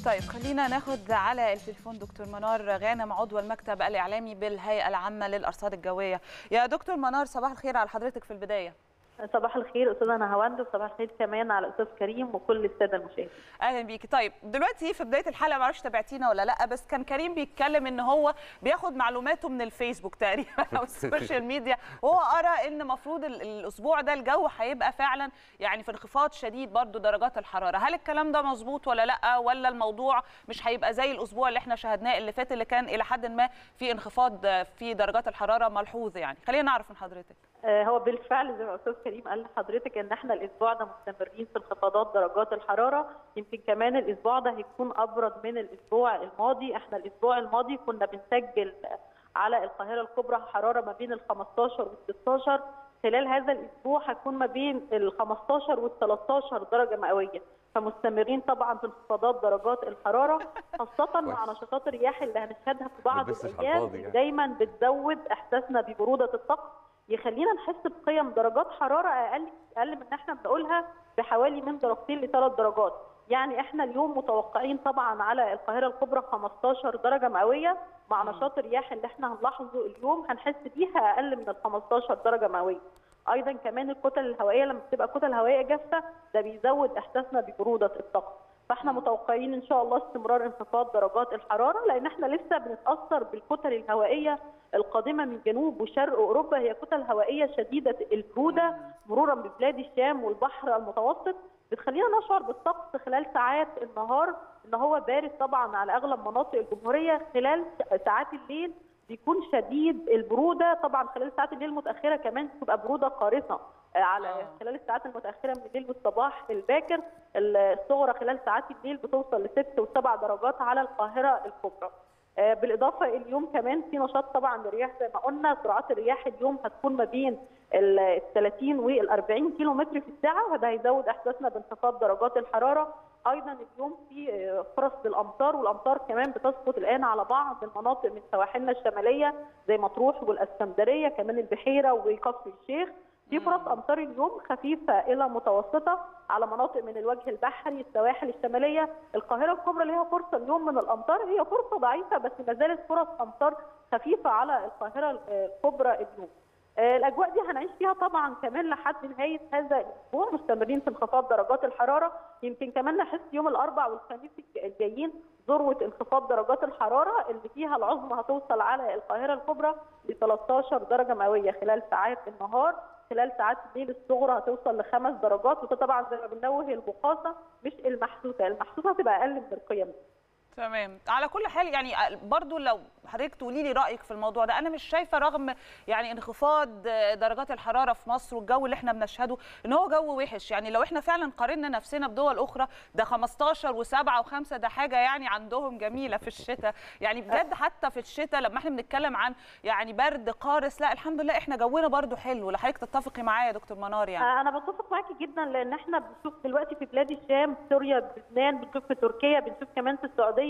طيب خلينا ناخد على التليفون دكتور منار غانم عضو المكتب الاعلامي بالهيئه العامه للارصاد الجويه يا دكتور منار صباح الخير على حضرتك في البدايه صباح الخير استاذه نهاوند وصباح الخير كمان على الاستاذ كريم وكل الساده المشاهدين اهلا بيكي طيب دلوقتي في بدايه الحلقه ما اعرفش تابعتينا ولا لا بس كان كريم بيتكلم ان هو بياخد معلوماته من الفيسبوك تقريبا او السوشيال ميديا وهو قرا ان المفروض الاسبوع ده الجو هيبقى فعلا يعني في انخفاض شديد برضو درجات الحراره هل الكلام ده مظبوط ولا لا ولا الموضوع مش هيبقى زي الاسبوع اللي احنا شاهدناه اللي فات اللي كان الى حد ما في انخفاض في درجات الحراره ملحوظ يعني خلينا نعرف من حضرتك هو بالفعل زي ما الاستاذ كريم قال لحضرتك ان احنا الاسبوع ده مستمرين في انخفاضات درجات الحراره يمكن كمان الاسبوع ده هيكون ابرد من الاسبوع الماضي احنا الاسبوع الماضي كنا بنسجل على القاهره الكبرى حراره ما بين ال 15 وال 16 خلال هذا الاسبوع هيكون ما بين ال 15 وال 13 درجه مئويه فمستمرين طبعا في انخفاضات درجات الحراره خاصه مع نشاطات الرياح اللي هنشهدها في بعض الايام يعني. دايما بتزود احساسنا ببروده الطقس يخلينا نحس بقيم درجات حراره اقل اقل من احنا بنقولها بحوالي من درجتين لثلاث درجات يعني احنا اليوم متوقعين طبعا على القاهره الكبرى 15 درجه مئويه مع نشاط الرياح اللي احنا هنلاحظه اليوم هنحس بيها اقل من ال 15 درجه مئويه ايضا كمان الكتل الهوائيه لما بتبقى كتل هوائيه جافه ده بيزود احساسنا ببروده الطقس فاحنا متوقعين ان شاء الله استمرار انخفاض درجات الحراره لان احنا لسه بنتاثر بالكتل الهوائيه القادمه من جنوب وشرق اوروبا هي كتل هوائيه شديده البروده مرورا ببلاد الشام والبحر المتوسط بتخلينا نشعر بالطقس خلال ساعات النهار ان هو بارد طبعا على اغلب مناطق الجمهوريه خلال ساعات الليل بيكون شديد البروده طبعا خلال ساعات الليل المتاخره كمان بتبقى بروده قارصه على خلال الساعات المتاخره من الليل والصباح الباكر الصغرى خلال ساعات الليل بتوصل لست وسبع درجات على القاهره الكبرى. بالاضافه اليوم كمان في نشاط طبعا للرياح زي ما قلنا سرعات الرياح اليوم هتكون ما بين ال 30 وال 40 كيلو متر في الساعه وده هيزود احساسنا بانخفاض درجات الحراره ايضا اليوم في فرص للامطار والامطار كمان بتسقط الان على بعض المناطق من سواحلنا الشماليه زي مطروح والاسكندريه كمان البحيره وكفر الشيخ في فرص امطار اليوم خفيفه الى متوسطه على مناطق من الوجه البحري السواحل الشماليه القاهره الكبرى اللي هي فرصه اليوم من الامطار هي فرصه ضعيفه بس ما زالت فرص امطار خفيفه على القاهره الكبرى اليوم الاجواء دي هنعيش فيها طبعا كمان لحد نهايه هذا الاسبوع مستمرين في انخفاض درجات الحراره يمكن كمان نحس يوم الاربع والخميس الجايين ذروه انخفاض درجات الحراره اللي فيها العظمى هتوصل على القاهره الكبرى ل 13 درجه مئويه خلال ساعات النهار خلال ساعات الليل الصغرى هتوصل لخمس درجات وده طبعا زي ما بنوه البقاصه مش المحسوسه، المحسوسه هتبقى اقل من القيم دي. تمام على كل حال يعني برضو لو حضرتك تقولي لي رايك في الموضوع ده انا مش شايفه رغم يعني انخفاض درجات الحراره في مصر والجو اللي احنا بنشهده ان هو جو وحش يعني لو احنا فعلا قارنا نفسنا بدول اخرى ده 15 و7 و5 ده حاجه يعني عندهم جميله في الشتاء يعني بجد حتى في الشتاء لما احنا بنتكلم عن يعني برد قارس لا الحمد لله احنا جونا برضو حلو لحضرتك تتفقي معايا يا دكتور منار يعني انا بتفق معاكي جدا لان احنا بنشوف دلوقتي في بلاد الشام سوريا لبنان بنشوف في تركيا بنشوف كمان في السعوديه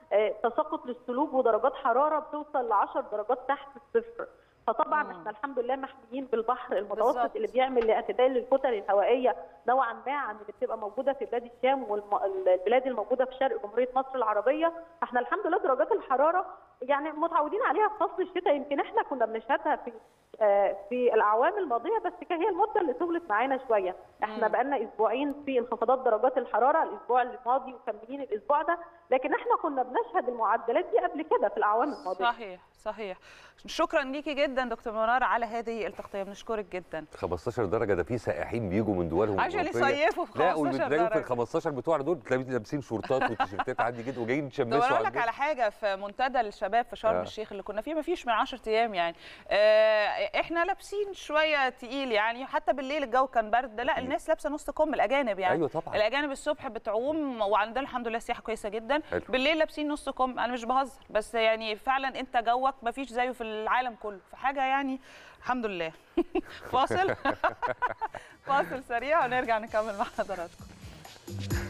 تساقط للسلوك ودرجات حراره بتوصل ل 10 درجات تحت الصفر فطبعا مم. احنا الحمد لله محميين بالبحر المتوسط بالزبط. اللي بيعمل لاعتدال للكتل الهوائيه نوعا ما عن اللي بتبقى موجوده في بلاد الشام والبلاد الموجوده في شرق جمهوريه مصر العربيه فاحنا الحمد لله درجات الحراره يعني متعودين عليها في فصل الشتاء يمكن احنا كنا بنشهدها في في الاعوام الماضيه بس هي المده اللي طولت معانا شويه احنا بقالنا اسبوعين في انخفاضات درجات الحراره الاسبوع الماضي وكملين الاسبوع ده لكن احنا كنا بنشهد المعدلات دي قبل كده في الاعوام الماضيه صحيح صحيح شكرا ليكي جدا دكتور منار على هذه التغطيه بنشكرك جدا 15 درجه ده في سائحين بيجوا من دولهم عشان يصيفوا في 15 لا وبتلاقيهم في ال 15 بتوع دول تلاقيهم لابسين شورتات وتيشيرتات عادي جدا وجايين يتشمسوا طب اقول لك على حاجه في منتدى الشباب في شرم آه. الشيخ اللي كنا فيه ما فيش من 10 ايام يعني آه احنا لابسين شويه تقيل يعني حتى بالليل الجو كان برد لا الناس لابسه نص كم الاجانب يعني ايوه طبعا الاجانب الصبح بتعوم وعندنا الحمد لله السياحه كويسه جدا حلو. بالليل لابسين نص كم انا مش بهزر بس يعني فعلا انت جوك ما فيش زيه في العالم كله فحاجه يعني الحمد لله فاصل فاصل سريع ونرجع نكمل مع حضراتكم